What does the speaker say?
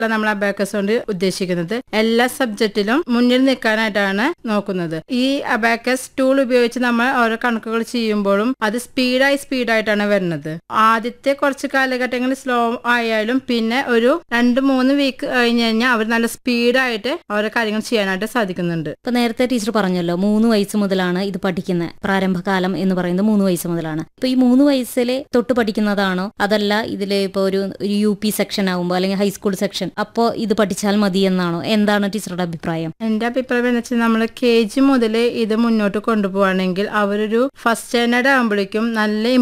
നമ്മൾ അബാക്കസ് കൊണ്ട് ഉദ്ദേശിക്കുന്നത് എല്ലാ സബ്ജക്റ്റിലും മുന്നിൽ നിൽക്കാനായിട്ടാണ് നോക്കുന്നത് ഈ അബാക്കസ് ടൂൾ ഉപയോഗിച്ച് നമ്മൾ ഓരോ കണക്കുകൾ ചെയ്യുമ്പോഴും അത് സ്പീഡായി സ്പീഡായിട്ടാണ് വരുന്നത് ആദ്യത്തെ കുറച്ച് കാലഘട്ടങ്ങളിൽ സ്ലോ ആയാലും പിന്നെ ഒരു രണ്ട് മൂന്ന് വീക്ക് കഴിഞ്ഞ് കഴിഞ്ഞാൽ അവർ നല്ല സ്പീഡായിട്ട് ഓരോ കാര്യങ്ങൾ ചെയ്യാനായിട്ട് സാധിക്കുന്നുണ്ട് ഇപ്പൊ നേരത്തെ ടീച്ചർ പറഞ്ഞല്ലോ മൂന്ന് വയസ്സ് മുതലാണ് ഇത് പഠിക്കുന്നത് പ്രാരംഭകാലം എന്ന് പറയുന്നത് മൂന്ന് വയസ്സ് മുതലാണ് ഇപ്പൊ ഈ മൂന്ന് വയസ്സിലെ തൊട്ട് പഠിക്കുന്നതാണോ അതല്ല ഇതിൽ ഇപ്പൊ ഒരു ഒരു യു പി സെക്ഷൻ ആകുമ്പോൾ അല്ലെങ്കിൽ ഹൈസ്കൂൾ സെക്ഷൻ അപ്പോൾ ഇത് പഠിച്ചാൽ മതി എന്നാണോ എന്താണ് ടീച്ചറുടെ അഭിപ്രായം എന്റെ അഭിപ്രായം എന്ന് വെച്ചാൽ നമ്മൾ കെ ജി മുതൽ ഇത് മുന്നോട്ട് കൊണ്ടുപോവാണെങ്കിൽ അവരൊരു ഫസ്റ്റ് സ്റ്റാൻഡേർഡ് ആകുമ്പോഴേക്കും നല്ല